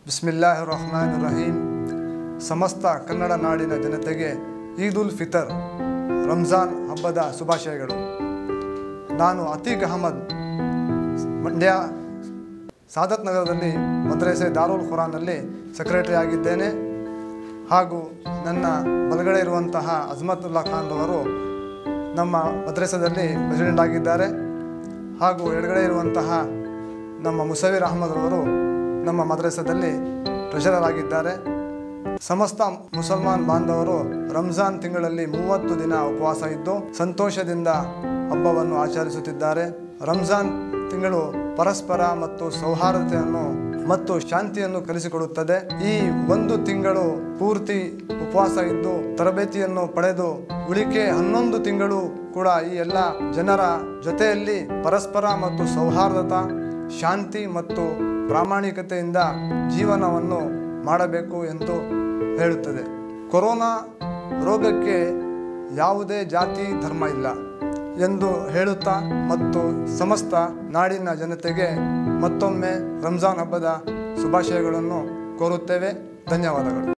ಬಿಸ್ಮಿಲ್ಲಾಹ್ ರಹಮಾನ್ ರಹೀಂ ಸಮಸ್ತ ಕನ್ನಡ ನಾಡಿನ ಜನತೆಗೆ ಈದ್ ಉಲ್ ಫಿತರ್ ರಂಜಾನ್ ಹಬ್ಬದ ಶುಭಾಶಯಗಳು ನಾನು ಅತೀಕ್ ಅಹಮದ್ ಮಂಡ್ಯ ಸಾದತ್ ನಗರದಲ್ಲಿ ಮದ್ರಸೆ ದಾರುಲ್ ಖುರಾನಲ್ಲಿ ಸೆಕ್ರೆಟರಿ ಆಗಿದ್ದೇನೆ ಹಾಗೂ ನನ್ನ ಬಲಗಡೆ ಇರುವಂತಹ ಅಜ್ಮತುಲ್ಲಾ ಖಾನ್ ರವರು ನಮ್ಮ ಮದ್ರಸದಲ್ಲಿ ಪ್ರೆಸಿಡೆಂಟ್ ಆಗಿದ್ದಾರೆ ಹಾಗೂ ಎಡಗಡೆ ಇರುವಂತಹ ನಮ್ಮ ಮುಸವೀರ್ ಅಹಮದ್ ರವರು ನಮ್ಮ ಮದ್ರಸದಲ್ಲಿ ಟ್ರೆಷರರ್ ಆಗಿದ್ದಾರೆ ಸಮಸ್ತ ಮುಸಲ್ಮಾನ್ ಬಾಂಧವರು ರಂಜಾನ್ ತಿಂಗಳಲ್ಲಿ ಮೂವತ್ತು ದಿನ ಉಪವಾಸ ಇದ್ದು ಸಂತೋಷದಿಂದ ಹಬ್ಬವನ್ನು ಆಚರಿಸುತ್ತಿದ್ದಾರೆ ರಂಜಾನ್ ತಿಂಗಳು ಪರಸ್ಪರ ಮತ್ತು ಸೌಹಾರ್ದತೆಯನ್ನು ಮತ್ತು ಶಾಂತಿಯನ್ನು ಕಲಿಸಿಕೊಡುತ್ತದೆ ಈ ಒಂದು ತಿಂಗಳು ಪೂರ್ತಿ ಉಪವಾಸ ಇದ್ದು ತರಬೇತಿಯನ್ನು ಪಡೆದು ಉಳಿಕೆ ಹನ್ನೊಂದು ತಿಂಗಳು ಕೂಡ ಈ ಎಲ್ಲ ಜನರ ಜೊತೆಯಲ್ಲಿ ಪರಸ್ಪರ ಮತ್ತು ಸೌಹಾರ್ದತ ಶಾಂತಿ ಮತ್ತು ಪ್ರಾಮಾಣಿಕತೆಯಿಂದ ಜೀವನವನ್ನು ಮಾಡಬೇಕು ಎಂದು ಹೇಳುತ್ತದೆ ಕೊರೋನಾ ರೋಗಕ್ಕೆ ಯಾವುದೇ ಜಾತಿ ಧರ್ಮ ಇಲ್ಲ ಎಂದು ಹೇಳುತ್ತಾ ಮತ್ತು ಸಮಸ್ತ ನಾಡಿನ ಜನತೆಗೆ ಮತ್ತೊಮ್ಮೆ ರಂಜಾನ್ ಹಬ್ಬದ ಶುಭಾಶಯಗಳನ್ನು ಕೋರುತ್ತೇವೆ ಧನ್ಯವಾದಗಳು